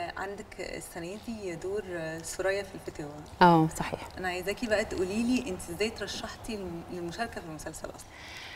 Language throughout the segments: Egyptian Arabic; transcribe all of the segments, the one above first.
آه عندك السنه دي دور آه، سوريا في الفتوى اه صحيح انا عايزاكي بقى تقولي لي انت ازاي ترشحتي للم- للمشاركه في المسلسل اصلا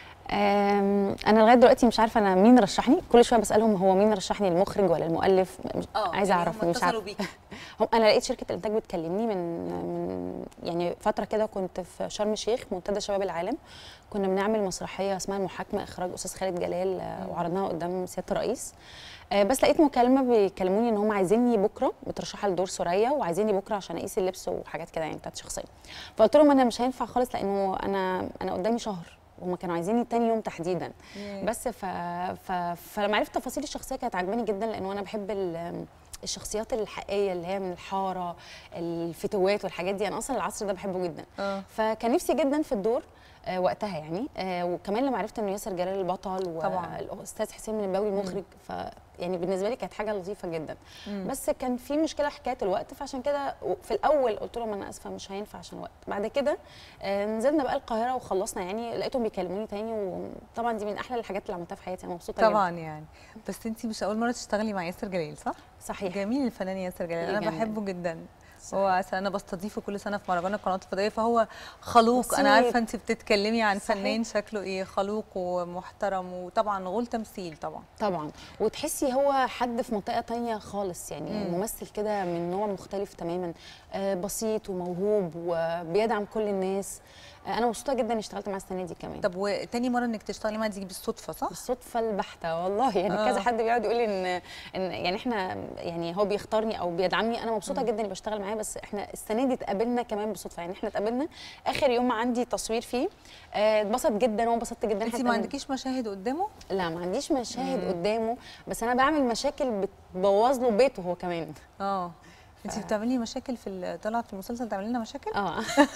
آم، انا لغايه دلوقتي مش عارفه انا مين رشحني كل شويه بسالهم هو مين رشحني المخرج ولا المؤلف مش اه عايزه يعني اعرف هم مش اتصلوا عارفه بيكي هم انا لقيت شركه الانتاج بتكلمني من من يعني فتره كده كنت في شرم الشيخ منتدى شباب العالم كنا بنعمل مسرحيه اسمها المحاكمه اخراج استاذ خالد جلال آه، وعرضناها قدام سياده الرئيس آه، بس لقيت مكالمه بيكلموني ان هم عايزيني بكره مترشحه لدور سوريا وعايزيني بكره عشان اقيس اللبس وحاجات كده يعني بتاعت شخصيه فقلت لهم انا مش هينفع خالص لانه انا انا قدامي شهر وهم كانوا عايزيني تاني يوم تحديدا بس ف... ف... فلما عرفت تفاصيل الشخصيه كانت عجباني جدا لانه انا بحب ال... الشخصيات الحقيقيه اللي هي من الحاره الفتوات والحاجات دي انا اصلا العصر ده بحبه جدا اه فكان نفسي جدا في الدور آه، وقتها يعني آه، وكمان لما عرفت انه ياسر جلال البطل طبعاً. والاستاذ حسين النبوي المخرج ف يعني بالنسبه لي كانت حاجه لطيفه جدا مم. بس كان في مشكله حكايه الوقت فعشان كده في الاول قلت لهم انا اسفه مش هينفع عشان الوقت بعد كده آه، نزلنا بقى القاهره وخلصنا يعني لقيتهم بيكلموني تاني وطبعا دي من احلى الحاجات اللي عملتها في حياتي انا مبسوطه طبعا يعني بس انت مش اول مره تشتغلي مع ياسر جلال صح جدا صحيح جميل الفنان ياسر جلال انا يجنن. بحبه جدا صحيح. هو عسل انا بستضيفه كل سنه في مهرجان القنوات الفضائيه فهو خلوق انا بسيط. عارفه انت بتتكلمي عن صحيح. فنان شكله ايه خلوق ومحترم وطبعا غول تمثيل طبعا طبعا وتحسي هو حد في منطقه تانية خالص يعني مم. ممثل كده من نوع مختلف تماما آه، بسيط وموهوب وبيدعم كل الناس آه، انا مبسوطه جدا اني اشتغلت معاه السنه دي كمان طب وتاني مره انك تشتغلي معاه دي بالصدفه صح بالصدفه البحته والله يعني آه. كذا حد بيقعد يقول لي ان ان يعني احنا يعني هو بيختارني او بيدعمني انا مبسوطه جدا اني بشتغل معاه بس احنا السنه دي اتقابلنا كمان بالصدفه يعني احنا اتقابلنا اخر يوم عندي تصوير فيه آه، اتبسط جدا وانا انبسطت جدا انت حتى ما إن- عندكيش مشاهد قدامه لا ما عنديش مشاهد قدامه بس انا بعمل مشاكل بتبوظ له بيته هو كمان اه انت بتعملي مشاكل في ال- طلعت في المسلسل تعملي لنا مشاكل اه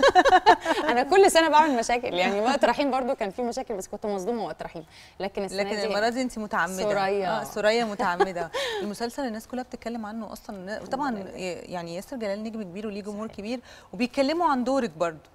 انا كل سنه بعمل مشاكل يعني وقت رحيم برضو كان في مشاكل بس كنت مصدومه وقت رحيم لكن السنه لكن دي المره دي انت متعمده سوريا. اه سوريا متعمده المسلسل الناس كلها بتتكلم عنه اصلا وطبعا لله. يعني ياسر جلال نجم كبير وليه جمهور كبير وبيتكلموا عن دورك برضو